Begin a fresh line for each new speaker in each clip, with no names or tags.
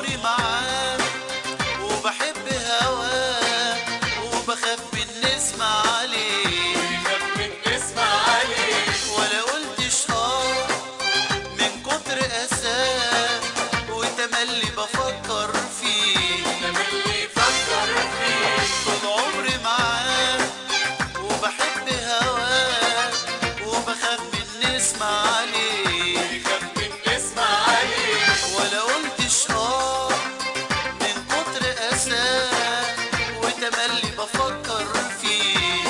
عمري معاه وبحب هواه وبخاف من نسمع عليه ولا قلتش اه من كتر اساه وتملي بفكر فيه طول عمري معاه وبحب هواه وبخاف من نسمع عليه ولا قلتش اه من كتر اساه وتملي بفكر فيه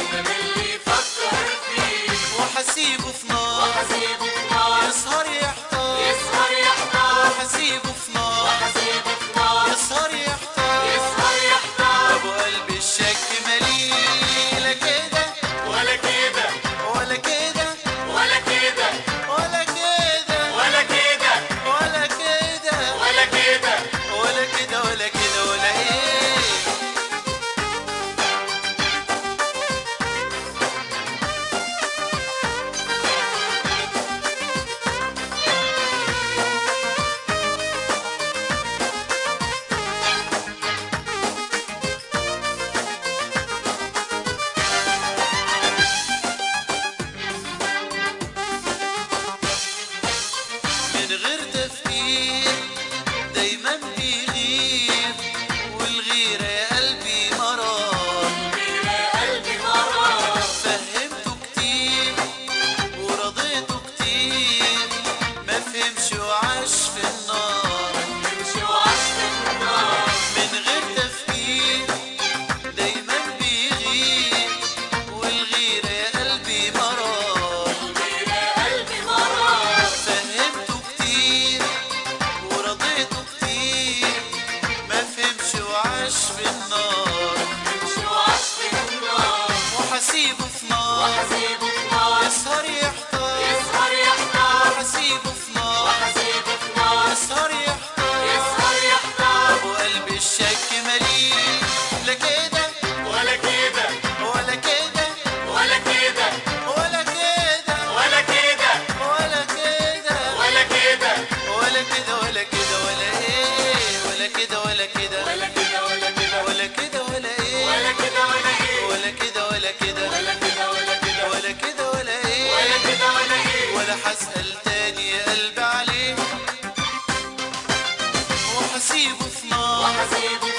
وحسيبه في نار يسهر يحتار وحسيبه في نار يسهر يحتار ابو قلبي الشك مليه لا كده
ولا كده
ولا كده
ولا كده
ولا كده
ولا كده
ولا كده
ولا كده
ولا كده ولا كده ولا ايه من غير تفكير دايما بيغير والغيرة يا قلبي مرار
قلبي مرة
فهمته كتير ورضيته كتير ما فهمش وعاش في النار
مش وعشت النار
من غير تفكير دايما بيغير والغيرة يا قلبي مرار
قلبي مرة
فهمته كتير ورضيته كتير ما فهمش وعاش في النار
مش وعشت النار
وحسيبه في نار
حسيبه في نار
يسهر يحتار
يسهر يحتار
وحسيبه في نار
حسيبه في نار
يسهر يحتار
يسهر يحتار
ابو قلبي الشك مليء لا كده
ولا كده
ولا كده
ولا كده
ولا كده
ولا كده
ولا كده
ولا كده
ولا كده ولا كده ولا ايه ولا كده ولا كده
ولا كده ولا كده
ولا كده ولا ايه
ولا كده ولا ايه
ولا كده ولا كده
ولا كده ولا كده
ولا كده ولا ايه
ولا كده ولا ايه
ولا حسأل تاني يا قلبي عليه وحسيبه في نار
حسيبه